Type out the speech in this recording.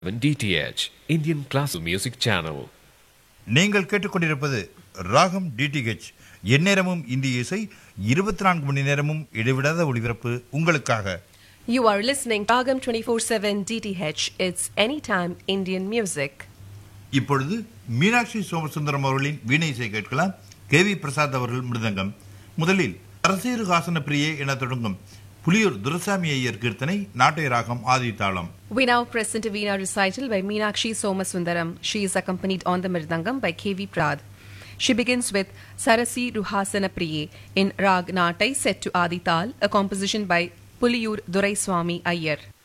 DTH, Indian Classical Music Channel. நீங்கள் கேட்டுக்கொண்டிருப்பது ராகம் டிடிஹெச் எந்நேரமும் இந்திய இசை இருபத்தி நான்கு மணி நேரமும் இடைவிடாத ஒளிபரப்பு உங்களுக்காக You are listening Ragam 24/7 DTH. It's anytime Indian music. இப்பொழுது மீனாட்சி சோமசுந்தரம் அவர்களின் வீணை இசை கேட்கலாம் கே வி பிரசாத் அவர்கள் மிருதங்கம் முதலில் அரசேரு ஹாசன பிரியே என தொடங்கும் புலியூர் துரசாமி ஐயர் கீர்த்தனை நாட்டை ராகம் ஆதி தாளம் We now present a Veena recital by Meenakshi Somasundaram. She is accompanied on the Mirdangam by K.V. Prad. She begins with Sarasi Ruhasana Priye in Rag Natai set to Adi Tal, a composition by Puliyur Duraiswami Iyer.